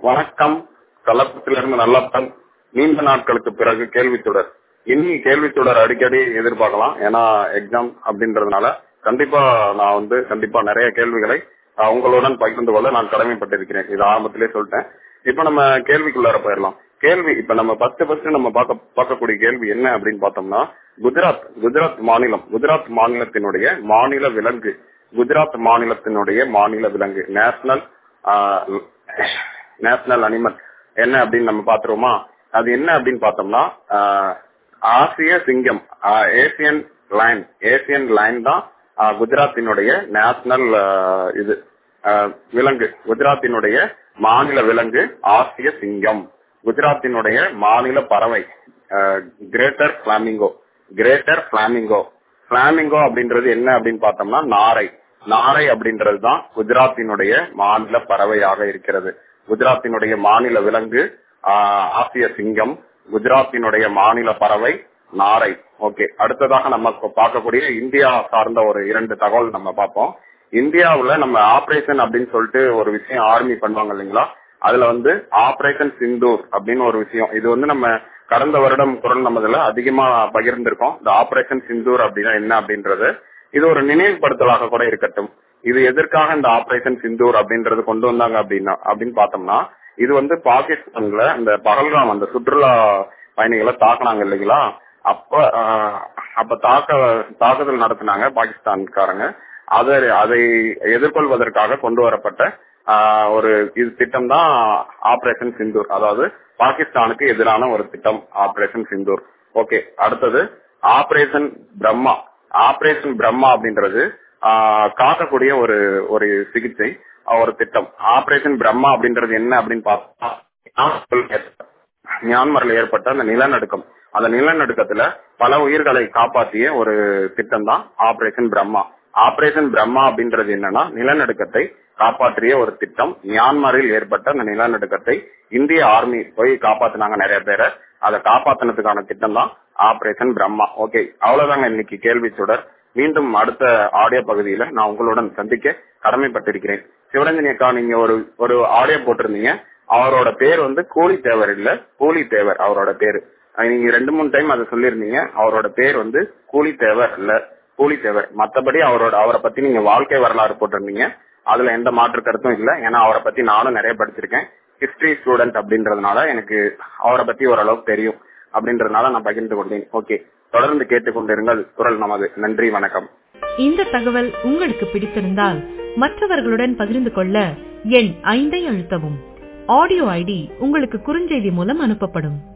வணக்கம் கள்ளக்குளத்திலிருந்து நல்லப்பன் நீண்ட நாட்களுக்கு பிறகு கேள்வித்தொடர் இனி கேள்வித்தொடர் அடிக்கடி எதிர்பார்க்கலாம் ஏன்னா எக்ஸாம் அப்படின்றதுனால கண்டிப்பா நான் வந்து கண்டிப்பா நிறைய கேள்விகளை அஹ், உங்களுடன் பகிர்ந்து கொள்ள நான் கடமைப்பட்டிருக்கிறேன் இது ஆரம்பத்திலே சொல்லிட்டேன் இப்ப நம்ம கேள்விக்குள்ளார போயிடலாம் கேள்வி இப்ப நம்ம ஃபர்ஸ்ட் ஃபர்ஸ்ட் நம்ம பார்க்க பார்க்கக்கூடிய கேள்வி என்ன அப்படின்னு பார்த்தோம்னா குஜராத் குஜராத் மாநிலம் குஜராத் மாநிலத்தினுடைய மாநில விலங்கு குஜராத் மாநிலத்தினுடைய மாநில விலங்கு நேஷனல் நேஷனல் அனிமல் என்ன அப்படின்னு நம்ம பாத்துருவோமா அது என்ன அப்படின்னு பார்த்தோம்னா ஆஹ், ஆசிய சிங்கம் ஏசியன் லைன் ஏசியன் லைன் தான் ஆஹ், குஜராத்தினுடைய நேஷனல் இது ஆஹ், விலங்கு குஜராத்தினுடைய மாநில விலங்கு ஆசிய சிங்கம் குஜராத்தினுடைய மாநில பறவை greater flamingo greater flamingo flamingo அப்படின்றது என்ன அப்படின்னு பார்த்தோம்னா நாரை நாரை அப்படின்றது தான் குஜராத்தினுடைய மாநில பறவையாக இருக்கிறது குஜராத்தினுடைய மாநில விலங்கு ஆஹ், ஆசிய சிங்கம் குஜராத்தினுடைய மாநில பறவை நாரை ஓகே அடுத்ததாக நம்ம இப்ப பார்க்கக்கூடிய இந்தியா சார்ந்த ஒரு இரண்டு தகவல் நம்ம பார்ப்போம் இந்தியாவுல நம்ம ஆபரேஷன் அப்படின்னு சொல்லிட்டு ஒரு விஷயம் ஆர்மி பண்ணுவாங்க இல்லைங்களா அதுல வந்து ஆபரேஷன் சிந்தூர் அப்படின்னு ஒரு விஷயம் இது வந்து நம்ம கடந்த வருடம் குரல் நமதுல அதிகமா பகிர்ந்திருக்கோம் இந்த ஆபரேஷன் சிந்தூர் அப்படின்னா என்ன அப்படின்றது இது ஒரு நினைவுபடுத்தலாக கூட இருக்கட்டும் இது எதற்காக இந்த ஆபரேஷன் சிந்தூர் அப்படின்றது கொண்டு வந்தாங்க அப்படின்னா அப்படின்னு பார்த்தோம்னா இது வந்து பாகிஸ்தான்ல இந்த பகல்காம் அந்த சுற்றுலா பயணிகளை தாக்குனாங்க இல்லைங்களா அப்ப ஆஹ், அப்ப தாக்க தாக்குதல் நடத்தினாங்க பாகிஸ்தான்காரங்க அதை அதை எதிர்கொள்வதற்காக கொண்டு வரப்பட்ட ஆஹ், ஒரு இது திட்டம் தான் ஆபரேஷன் சிந்தூர் அதாவது பாகிஸ்தானுக்கு எதிரான ஒரு திட்டம் ஆபரேஷன் சிந்தூர் ஓகே அடுத்தது ஆபரேஷன் பிரம்மா ஆபரேஷன் பிரம்மா அப்படின்றது ஆஹ், காக்கக்கூடிய ஒரு ஒரு சிகிச்சை ஆஹ், ஒரு திட்டம் ஆபரேஷன் பிரம்மா அப்படின்றது என்ன அப்படின்னு பார்த்தா மியான்மர்ல ஏற்பட்ட அந்த நிலநடுக்கம் அந்த நிலநடுக்கத்துல பல உயிர்களை காப்பாற்றிய ஒரு திட்டம் தான் ஆபரேஷன் பிரம்மா ஆபரேஷன் பிரம்மா அப்படின்றது என்னன்னா நிலநடுக்கத்தை காப்பாற்றிய ஒரு திட்டம் மியான்மரில் ஏற்பட்ட அந்த நிலநடுக்கத்தை இந்திய ஆர்மி போய் காப்பாத்தினாங்க நிறைய பேரை அதை காப்பாத்தினதுக்கான திட்டம் தான் ஆபரேஷன் பிரம்மா ஓகே அவ்வளவுதாங்க இன்னைக்கு கேள்வி தொடர் மீண்டும் அடுத்த ஆடியோ பகுதியில நான் உங்களுடன் சந்திக்க கடமைப்பட்டிருக்கிறேன் சிவரஞ்சனி அக்கா நீங்க ஒரு ஒரு ஆடியோ போட்டிருந்தீங்க அவரோட பேர் வந்து கூலி தேவர் இல்ல கூலி தேவர் அவரோட பேரு அஹ் நீங்க ரெண்டு மூணு டைம் அதை சொல்லியிருந்தீங்க அவரோட பேர் வந்து கூலி தேவர் இல்ல கூலி தேவர் மத்தபடி அவரோட அவரை பத்தி நீங்க வாழ்க்கை வரலாறு போட்டிருந்தீங்க அதுல எந்த மாற்று கருத்தும் இல்ல ஏன்னா அவரை பத்தி நானும் நிறைய படிச்சிருக்கேன் ஹிஸ்டரி ஸ்டூடெண்ட் அப்படின்றதுனால எனக்கு அவரை பத்தி ஓரளவுக்கு தெரியும் அப்படின்றதுனால நான் பகிர்ந்து கொண்டேன் ஓகே தொடர்ந்து கேட்டுக்கொண்டிருங்கள் குரல் நமது நன்றி வணக்கம் இந்த தகவல் உங்களுக்கு பிடித்திருந்தால் மற்றவர்களுடன் பகிர்ந்து கொள்ள எண் ஐந்தை அழுத்தவும் ஆடியோ ஐடி உங்களுக்கு குறுஞ்செய்தி மூலம் அனுப்பப்படும்